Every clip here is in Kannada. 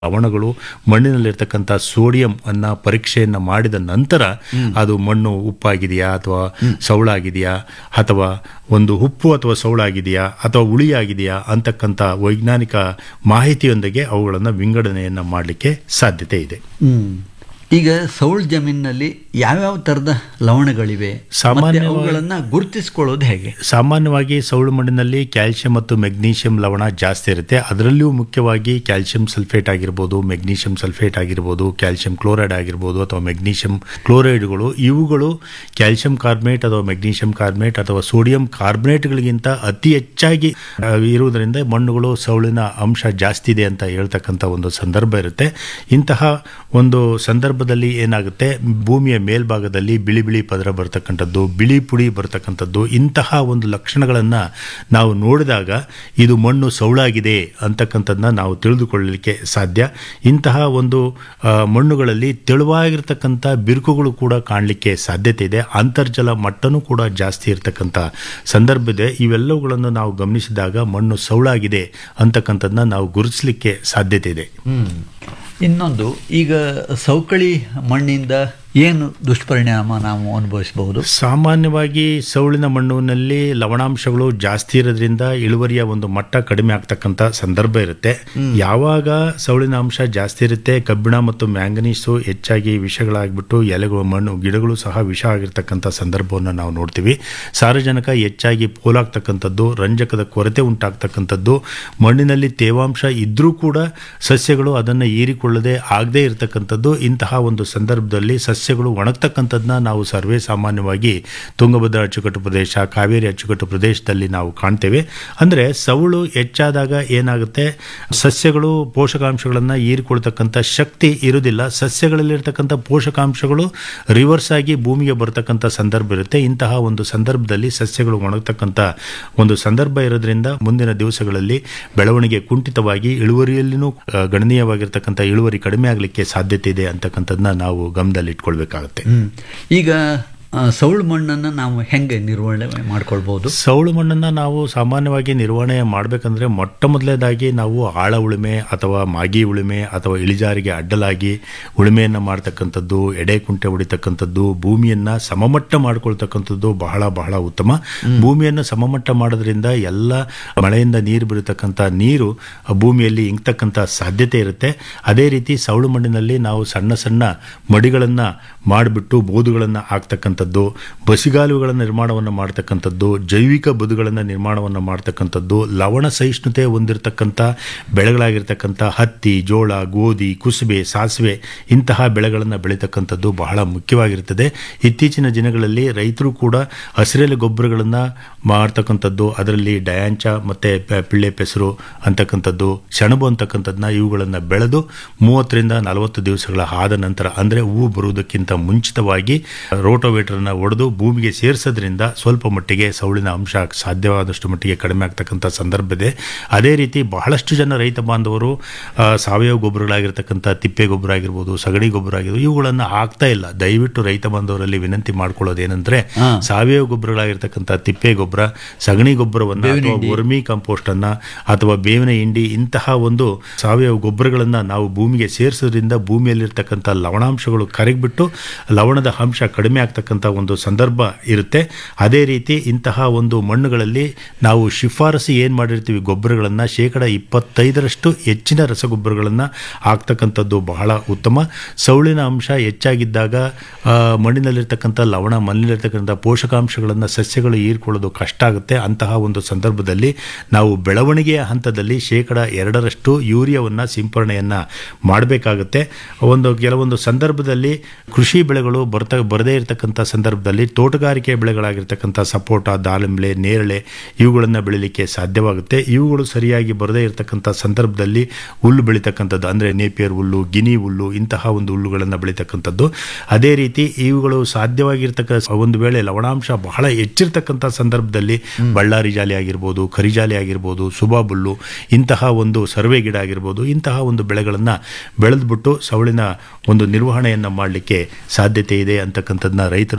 ಲವಣಗಳು ಮಣ್ಣಿನಲ್ಲಿರ್ತಕ್ಕಂಥ ಸೋಡಿಯಂ ಅನ್ನ ಪರೀಕ್ಷೆಯನ್ನ ಮಾಡಿದ ನಂತರ ಅದು ಮಣ್ಣು ಉಪ್ಪಾಗಿದೆಯಾ ಅಥವಾ ಸೌಳಾಗಿದೆಯಾ ಅಥವಾ ಒಂದು ಉಪ್ಪು ಅಥವಾ ಸೌಳಾಗಿದೆಯಾ ಅಥವಾ ಉಳಿಯಾಗಿದೆಯಾ ಅಂತಕ್ಕಂಥ ವೈಜ್ಞಾನಿಕ ಮಾಹಿತಿಯೊಂದಿಗೆ ಅವುಗಳನ್ನು ವಿಂಗಡಣೆಯನ್ನ ಮಾಡಲಿಕ್ಕೆ ಸಾಧ್ಯತೆ ಇದೆ ಹ್ಮ್ ಈಗ ಸೌಳ್ ಜಮೀನಿನಲ್ಲಿ ಯಾವ್ಯಾವ ತರದ ಲವಣಗಳಿವೆ ಸಾಮಾನ್ಯವಾಗಿ- ಮತ್ತೆ ಅವುಗಳನ್ನ ಗುರುತಿಸ್ಕೊಳ್ಳೋದು ಹೇಗೆ ಸಾಮಾನ್ಯವಾಗಿ ಸೌಳು ಮಣ್ಣಿನಲ್ಲಿ ಕ್ಯಾಲ್ಸಿಯಂ ಮತ್ತು ಮೆಗ್ನೀಷಿಯಂ ಲವಣ ಜಾಸ್ತಿ ಇರುತ್ತೆ ಅದರಲ್ಲಿಯೂ ಮುಖ್ಯವಾಗಿ ಕ್ಯಾಲ್ಸಿಯಂ ಸಲ್ಫೇಟ್ ಆಗಿರ್ಬೋದು ಮೆಗ್ನೀಷಿಯಂ ಸಲ್ಫೇಟ್ ಆಗಿರ್ಬೋದು ಕ್ಯಾಲ್ಸಿಯಂ ಕ್ಲೋರೈಡ್ ಆಗಿರ್ಬೋದು ಅಥವಾ ಮೆಗ್ನೀಷಿಯಂ ಕ್ಲೋರೈಡ್ಗಳು ಇವುಗಳು ಕ್ಯಾಲ್ಸಿಯಂ ಕಾರ್ಬನೇಟ್ ಅಥವಾ ಮೆಗ್ನೀಷಿಯಂ ಕಾರ್ಬನೇಟ್ ಅಥವಾ ಸೋಡಿಯಂ ಕಾರ್ಬನೇಟ್ಗಳಿಗಿಂತ ಅತಿ ಹೆಚ್ಚಾಗಿ ಆ, ಇರುವುದರಿಂದ ಮಣ್ಣುಗಳು ಸೌಳಿನ ಅಂಶ ಜಾಸ್ತಿ ಇದೆ ಅಂತ ಹೇಳ್ತಕ್ಕಂಥ ಒಂದು ಸಂದರ್ಭ ಇರುತ್ತೆ ಇಂತಹ ಒಂದು ಸಂದರ್ಭದಲ್ಲಿ ಏನಾಗುತ್ತೆ ಭೂಮಿಯ ಮೇಲ್ಭಾಗದಲ್ಲಿ ಬಿಳಿ ಬಿಳಿ ಪದರ ಬರ್ತಕ್ಕಂಥದ್ದು ಬಿಳಿ ಪುಡಿ ಬರ್ತಕ್ಕಂಥದ್ದು ಇಂತಹ ಒಂದು ಲಕ್ಷಣಗಳನ್ನು ನಾವು ನೋಡಿದಾಗ ಇದು ಮಣ್ಣು ಸೌಳಾಗಿದೆ ಅಂತಕ್ಕಂಥದ್ದನ್ನ ನಾವು ತಿಳಿದುಕೊಳ್ಳಲಿಕ್ಕೆ ಸಾಧ್ಯ ಇಂತಹ ಒಂದು ಆ, ಮಣ್ಣುಗಳಲ್ಲಿ ತೆಳುವಾಗಿರ್ತಕ್ಕಂಥ ಬಿರುಕುಗಳು ಕೂಡ ಕಾಣಲಿಕ್ಕೆ ಸಾಧ್ಯತೆ ಇದೆ ಅಂತರ್ಜಲ ಮಟ್ಟನೂ ಕೂಡ ಜಾಸ್ತಿ ಇರತಕ್ಕಂಥ ಸಂದರ್ಭ ಇದೆ ಇವೆಲ್ಲವುಗಳನ್ನು ನಾವು ಗಮನಿಸಿದಾಗ ಮಣ್ಣು ಸೌಳಾಗಿದೆ ಅಂತಕ್ಕಂಥದ್ದನ್ನ ನಾವು ಗುರುತಿಸಲಿಕ್ಕೆ ಸಾಧ್ಯತೆ ಇದೆ ಹ್ಮ್ ಇನ್ನೊಂದು ಈಗ ಸೌಕಳಿ ಮಣ್ಣಿಂದ ಏನು ದುಷ್ಪರಿಣಾಮ ನಾವು ಅನುಭವಿಸಬಹುದು ಸಾಮಾನ್ಯವಾಗಿ ಸೌಳಿನ ಮಣ್ಣಿನಲ್ಲಿ ಲವಣಾಂಶಗಳು ಜಾಸ್ತಿ ಇರೋದ್ರಿಂದ ಇಳುವರಿಯ ಒಂದು ಮಟ್ಟ ಕಡಿಮೆ ಆಗ್ತಕ್ಕಂಥ ಸಂದರ್ಭ ಇರುತ್ತೆ ಯಾವಾಗ ಸೌಳಿನ ಅಂಶ ಜಾಸ್ತಿ ಇರುತ್ತೆ ಕಬ್ಬಿಣ ಮತ್ತು ಮ್ಯಾಂಗನೀಸು ಹೆಚ್ಚಾಗಿ ವಿಷಗಳಾಗ್ಬಿಟ್ಟು ಎಲೆಗಳು ಮಣ್ಣು ಗಿಡಗಳು ಸಹ ವಿಷ ಆಗಿರ್ತಕ್ಕಂಥ ಸಂದರ್ಭವನ್ನು ನಾವು ನೋಡ್ತೀವಿ ಸಾರಜನಕ ಹೆಚ್ಚಾಗಿ ಪೋಲಾಗ್ತಕ್ಕಂಥದ್ದು ರಂಜಕದ ಕೊರತೆ ಉಂಟಾಗ್ತಕ್ಕಂಥದ್ದು ಮಣ್ಣಿನಲ್ಲಿ ತೇವಾಂಶ ಇದ್ರೂ ಕೂಡ ಸಸ್ಯಗಳು ಅದನ್ನು ಹೀರಿಕೊಳ್ಳದೆ ಆಗದೇ ಇರತಕ್ಕಂಥದ್ದು ಇಂತಹ ಒಂದು ಸಂದರ್ಭದಲ್ಲಿ ಸಸ್ಯಗಳು ಒಣಗ್ತಕ್ಕಂಥದ್ದನ್ನ ನಾವು ಸರ್ವೇ ಸಾಮಾನ್ಯವಾಗಿ ತುಂಗಭದ್ರಾ ಅಚ್ಚುಕಟ್ಟು ಪ್ರದೇಶ ಕಾವೇರಿ ಅಚ್ಚುಕಟ್ಟು ಪ್ರದೇಶದಲ್ಲಿ ನಾವು ಕಾಣ್ತೇವೆ ಅಂದರೆ ಸೌಳು ಹೆಚ್ಚಾದಾಗ ಏನಾಗುತ್ತೆ ಸಸ್ಯಗಳು ಪೋಷಕಾಂಶಗಳನ್ನು ಹೀರಿಕೊಳ್ತಕ್ಕಂಥ ಶಕ್ತಿ ಇರುವುದಿಲ್ಲ ಸಸ್ಯಗಳಲ್ಲಿರ್ತಕ್ಕಂಥ ಪೋಷಕಾಂಶಗಳು ರಿವರ್ಸ್ ಆಗಿ ಭೂಮಿಗೆ ಬರ್ತಕ್ಕಂಥ ಸಂದರ್ಭ ಇರುತ್ತೆ ಇಂತಹ ಒಂದು ಸಂದರ್ಭದಲ್ಲಿ ಸಸ್ಯಗಳು ಒಣಗ್ತಕ್ಕಂಥ ಒಂದು ಸಂದರ್ಭ ಇರೋದ್ರಿಂದ ಮುಂದಿನ ದಿವಸಗಳಲ್ಲಿ ಬೆಳವಣಿಗೆ ಕುಂಠಿತವಾಗಿ ಇಳುವರಿಯಲ್ಲಿನೂ ಆ, ಗಣನೀಯವಾಗಿರ್ತಕ್ಕಂಥ ಇಳುವರಿ ಕಡಿಮೆ ಆಗಲಿಕ್ಕೆ ಸಾಧ್ಯತೆ ಇದೆ ಅಂತಕ್ಕಂಥದ್ದನ್ನ ನಾವು ಗಮನದಲ್ಲಿ ಇಟ್ಕೊಳ್ಬೇಕಾಗುತ್ತೆ ಹ್ಮ್ ಈಗ ಆ, ಸೌಳು ಮಣ್ಣನ್ನು ನಾವು ಹೆಂಗೆ ನಿರ್ವಹಣೆ ಮಾಡ್ಕೊಳ್ಬಹುದು ಸೌಳು ಮಣ್ಣನ್ನು ನಾವು ಸಾಮಾನ್ಯವಾಗಿ ನಿರ್ವಹಣೆ ಮಾಡಬೇಕಂದ್ರೆ ಮೊಟ್ಟ ಮೊದಲನೇದಾಗಿ ನಾವು ಆಳ ಉಳುಮೆ ಅಥವಾ ಮಾಗಿ ಉಳುಮೆ ಅಥವಾ ಇಳಿಜಾರಿಗೆ ಅಡ್ಡಲಾಗಿ ಉಳುಮೆಯನ್ನು ಮಾಡ್ತಕ್ಕಂಥದ್ದು ಎಡೆ ಕುಂಟೆ ಹೊಡಿತಕ್ಕಂಥದ್ದು ಭೂಮಿಯನ್ನ ಸಮಮಟ್ಟ ಮಾಡ್ಕೊಳ್ತಕ್ಕಂಥದ್ದು ಬಹಳ ಬಹಳ ಉತ್ತಮ ಭೂಮಿಯನ್ನು ಸಮಮಟ್ಟ ಮಾಡೋದ್ರಿಂದ ಎಲ್ಲ ಮಳೆಯಿಂದ ನೀರು ಬೀರತಕ್ಕಂಥ ನೀರು ಆ ಭೂಮಿಯಲ್ಲಿ ಇಂಗ್ತಕ್ಕಂಥ ಸಾಧ್ಯತೆ ಇರುತ್ತೆ ಅದೇ ರೀತಿ ಸೌಳು ಮಣ್ಣಿನಲ್ಲಿ ನಾವು ಸಣ್ಣ ಸಣ್ಣ ಮಡಿಗಳನ್ನು ಮಾಡಿಬಿಟ್ಟು ಬೋದುಗಳನ್ನು ಹಾಕ್ತಕ್ಕಂಥದ್ದು ಬಸಿಗಾಲುಗಳ ನಿರ್ಮಾಣವನ್ನು ಮಾಡ್ತಕ್ಕಂಥದ್ದು ಜೈವಿಕ ಬದುಗಳನ್ನು ನಿರ್ಮಾಣವನ್ನು ಮಾಡ್ತಕ್ಕಂಥದ್ದು ಲವಣ ಸಹಿಷ್ಣುತೆ ಹೊಂದಿರತಕ್ಕಂಥ ಬೆಳೆಗಳಾಗಿರ್ತಕ್ಕಂಥ ಹತ್ತಿ ಜೋಳ ಗೋಧಿ ಕುಸುಬೆ ಸಾಸಿವೆ ಇಂತಹ ಬೆಳೆಗಳನ್ನು ಬೆಳೀತಕ್ಕಂಥದ್ದು ಬಹಳ ಮುಖ್ಯವಾಗಿರ್ತದೆ ಇತ್ತೀಚಿನ ದಿನಗಳಲ್ಲಿ ರೈತರು ಕೂಡ ಹಸಿರೆಲೆ ಗೊಬ್ಬರಗಳನ್ನು ಮಾಡ್ತಕ್ಕಂಥದ್ದು ಅದರಲ್ಲಿ ಡಯಾಂಚ ಮತ್ತು ಪಿಳ್ಳೆ ಪೆಸರು ಅಂತಕ್ಕಂಥದ್ದು ಸೆಣಬು ಅಂತಕ್ಕಂಥದ್ದನ್ನ ಇವುಗಳನ್ನು ಬೆಳೆದು ಮೂವತ್ತರಿಂದ ನಲವತ್ತು ದಿವಸಗಳ ಆದ ನಂತರ ಅಂದರೆ ಹೂವು ಬರುವುದಕ್ಕಿಂತ ಮುಂಚಿತವಾಗಿ ರೋಟೋವೇಟರ್ನ ಒಡೆದು ಭೂಮಿಗೆ ಸೇರಿಸೋದ್ರಿಂದ ಸ್ವಲ್ಪ ಮಟ್ಟಿಗೆ ಸೌಳಿನ ಅಂಶ ಸಾಧ್ಯವಾದಷ್ಟು ಮಟ್ಟಿಗೆ ಕಡಿಮೆ ಆಗ್ತಕ್ಕಂಥ ಸಂದರ್ಭ ಇದೆ ಅದೇ ರೀತಿ ಬಹಳಷ್ಟು ಜನ ರೈತ ಬಾಂಧವರು ಆ, ಸಾವಯವ ಗೊಬ್ಬರಗಳಾಗಿರ್ತಕ್ಕಂಥ ತಿಪ್ಪೆ ಗೊಬ್ಬರ ಆಗಿರ್ಬೋದು ಸಗಣಿ ಗೊಬ್ಬರ ಆಗಿರ್ಬೋದು ಇವುಗಳನ್ನು ಹಾಕ್ತಾ ಇಲ್ಲ ದಯವಿಟ್ಟು ರೈತ ಬಾಂಧವರಲ್ಲಿ ವಿನಂತಿ ಮಾಡ್ಕೊಳ್ಳೋದೇನೆಂದ್ರೆ ಹಾ. ಸಾವಯವ ಗೊಬ್ಬರಗಳಾಗಿರ್ತಕ್ಕಂಥ ತಿಪ್ಪೆ ಗೊಬ್ಬರ ಸಗಣಿ ಗೊಬ್ಬರವನ್ನು ಅಥವಾ ವರ್ಮಿ ಕಂಪೋಸ್ಟ್ ಅನ್ನ ಅಥವಾ ಬೇವಿನ ಹಿಂಡಿ ಇಂತಹ ಒಂದು ಸಾವಯವ ಗೊಬ್ಬರಗಳನ್ನ ನಾವು ಭೂಮಿಗೆ ಸೇರಿಸೋದ್ರಿಂದ ಭೂಮಿಯಲ್ಲಿರ್ತಕ್ಕಂಥ ಲವಣಾಂಶಗಳು ಕರಗಿಬಿಟ್ಟು ಲವಣದ ಅಂಶ ಕಡಿಮೆ ಆಗ್ತಕ್ಕಂಥ ಒಂದು ಸಂದರ್ಭ ಇರುತ್ತೆ ಅದೇ ರೀತಿ ಇಂತಹ ಒಂದು ಮಣ್ಣುಗಳಲ್ಲಿ ನಾವು ಶಿಫಾರಸು ಏನು ಮಾಡಿರ್ತೀವಿ ಗೊಬ್ಬರಗಳನ್ನು ಶೇಕಡ ಇಪ್ಪತ್ತೈದರಷ್ಟು ಹೆಚ್ಚಿನ ರಸಗೊಬ್ಬರಗಳನ್ನು ಹಾಕ್ತಕ್ಕಂಥದ್ದು ಬಹಳ ಉತ್ತಮ ಸೌಳಿನ ಅಂಶ ಹೆಚ್ಚಾಗಿದ್ದಾಗ ಆ, ಮಣ್ಣಿನಲ್ಲಿರ್ತಕ್ಕಂಥ ಲವಣ ಮಣ್ಣಿನಲ್ಲಿರ್ತಕ್ಕಂಥ ಪೋಷಕಾಂಶಗಳನ್ನು ಸಸ್ಯಗಳು ಹೀರ್ಕೊಳ್ಳೋದು ಕಷ್ಟ ಆಗುತ್ತೆ ಅಂತಹ ಒಂದು ಸಂದರ್ಭದಲ್ಲಿ ನಾವು ಬೆಳವಣಿಗೆಯ ಹಂತದಲ್ಲಿ ಶೇಕಡ ಎರಡರಷ್ಟು ಯೂರಿಯಾವನ್ನು ಸಿಂಪರಣೆಯನ್ನು ಮಾಡಬೇಕಾಗುತ್ತೆ ಒಂದು ಕೆಲವೊಂದು ಸಂದರ್ಭದಲ್ಲಿ ಕೃಷಿ ಬೆಳೆಗಳು ಬರ್ತ ಬರದೇ ಇರತಕ್ಕಂಥ ಸಂದರ್ಭದಲ್ಲಿ ತೋಟಗಾರಿಕೆ ಬೆಳೆಗಳಾಗಿರ್ತಕ್ಕಂಥ ಸಪೋಟ ದಾಳಿಂಬೆ ನೇರಳೆ ಇವುಗಳನ್ನು ಬೆಳಿಲಿಕ್ಕೆ ಸಾಧ್ಯವಾಗುತ್ತೆ ಇವುಗಳು ಸರಿಯಾಗಿ ಬರದೇ ಇರತಕ್ಕಂಥ ಸಂದರ್ಭದಲ್ಲಿ ಹುಲ್ಲು ಬೆಳೀತಕ್ಕಂಥದ್ದು ಅಂದರೆ ನೇಪಿಯರ್ ಹುಲ್ಲು ಗಿನಿ ಹುಲ್ಲು ಇಂತಹ ಒಂದು ಹುಲ್ಲುಗಳನ್ನು ಬೆಳೀತಕ್ಕಂಥದ್ದು ಅದೇ ರೀತಿ ಇವುಗಳು ಸಾಧ್ಯವಾಗಿರ್ತಕ್ಕ ಒಂದು ವೇಳೆ ಲವಣಾಂಶ ಬಹಳ ಹೆಚ್ಚಿರ್ತಕ್ಕಂಥ ಸಂದರ್ಭದಲ್ಲಿ ಬಳ್ಳಾರಿ ಜಾಲಿ ಆಗಿರ್ಬೋದು ಕರಿಜಾಲಿ ಆಗಿರ್ಬೋದು ಸುಬಾಬುಲ್ಲು ಇಂತಹ ಒಂದು ಸರ್ವೆ ಗಿಡ ಆಗಿರ್ಬೋದು ಇಂತಹ ಒಂದು ಬೆಳೆಗಳನ್ನು ಬೆಳೆದ್ಬಿಟ್ಟು ಸವಳಿನ ಒಂದು ನಿರ್ವಹಣೆಯನ್ನು ಮಾಡಲಿಕ್ಕೆ ಸಾಧ್ಯತೆ ಇದೆ ಅಂತಕ್ಕಂಥದ್ದನ್ನ ರೈತರು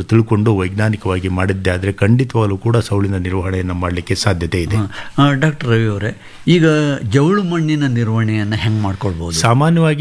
ಏನಾದರೂ ತಿಳ್ಕೊಂಡು ವೈಜ್ಞಾನಿಕವಾಗಿ ಮಾಡಿದ್ದೆ ಆದರೆ ಖಂಡಿತವಾಗಲೂ ಕೂಡ ಸೌಳಿನ ನಿರ್ವಹಣೆಯನ್ನು ಮಾಡಲಿಕ್ಕೆ ಸಾಧ್ಯತೆ ಇದೆ ಡಾಕ್ಟರ್ ರವಿ ಅವರೇ ಈಗ ಜವಳು ಮಣ್ಣಿನ ನಿರ್ವಹಣೆಯನ್ನು ಹೆಂಗೆ ಮಾಡ್ಕೊಳ್ಬೋದು ಸಾಮಾನ್ಯವಾಗಿ